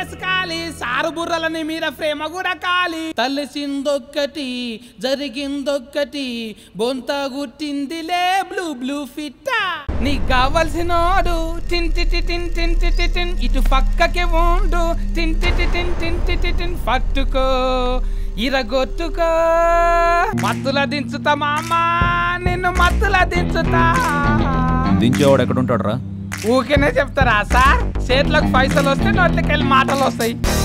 case కాలి sir బుర్రలని మీద ప్రేమ కూడా కాలి తలిసిందొక్కటి జరిగిందొక్కటి బొంత గుట్టిందిలే బ్లూ బ్లూ ఫిట్టా నీకు కావలసినోడు టింటి టిన్ టింటి టిన్ ఇటు పక్కకి ఉండు టింటి టిన్ టింటి టిన్ పట్టుకో ఇరగొట్టుకో మత్తుల దించుతా మామా నిన్ను మత్తుల దించుతా దించేవాడు ఎక్కడ ఉంటాడు రా ఊకేనే చెప్తారా సార్ చేతులకు పైసలు వస్తే నోట్లకి వెళ్ళి మాటలు వస్తాయి